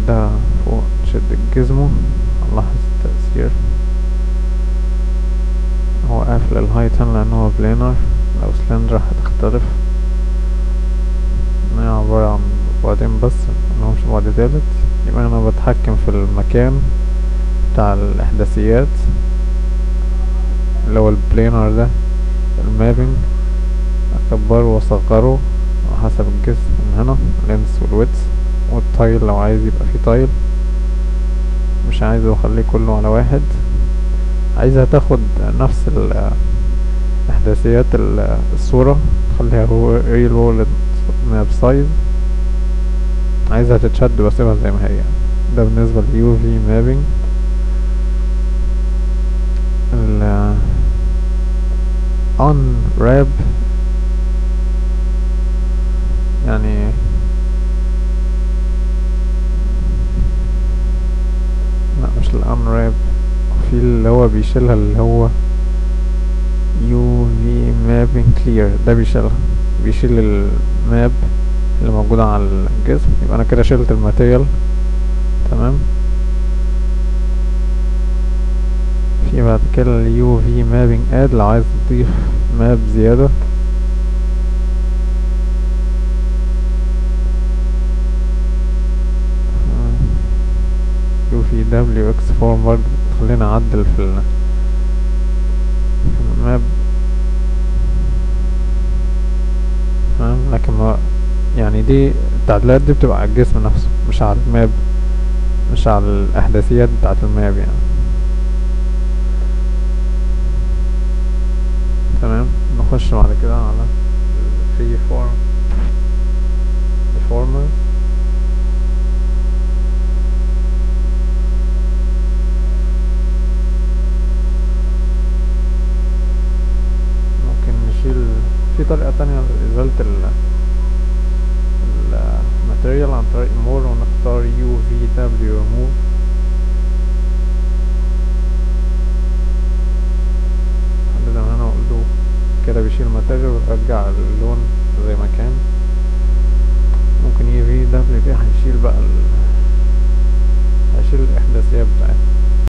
نشدها فوق نشد الجزمة هنلاحظ التأثير هو قافل الهايت هنا لأن هو بلينر لو سلندر هتختلف إن هي عبارة عن بعدين بس ملهمش بعد تالت يبقى أنا بتحكم في المكان بتاع الإحداثيات اللي هو البلينر ده المابنج أكبره وأصغره على حسب الجسم من هنا اللينس والويدث والتايل لو عايز يبقى فيه تايل مش عايزه اخليه كله على واحد عايزها تاخد نفس ال- احداثيات ال- الصورة خليها هو ريل وورلد ماب سايز عايزها تتشد واسيبها زي ما هي ده بالنسبة لليو في مابينج ال unwrap يعني لا مش الانراب في اللي هو بيشيلها اللي هو يو في مابين كلير ده بيشيلها بيشيل الماب اللي موجودة على الجسم يبقى انا كده شلت الماتيريال تمام في بعد كده اليو في مابينج اد لو عايز تضيف ماب زيادة يو في دبليو اكس فورم برضه خلينا اعدل في ال في الماب تمام لكن ما يعني دي التعديلات دي بتبقى على الجسم نفسه مش على الماب مش على الاحداثيات بتاعت الماب يعني تمام نخش بعد كده على الفري فورم deformer ممكن نشيل في طريقة تانية لإزالة ال الماتيريال عن طريق مور ونختار يو في دبليو remove نحددها من هنا ونقول له كده بيشيل الماتيريال ويرجع اللون زي ما كان ممكن يو في دبليو دي هيشيل بقى ال... هيشيل الإحداثيات بتاعتها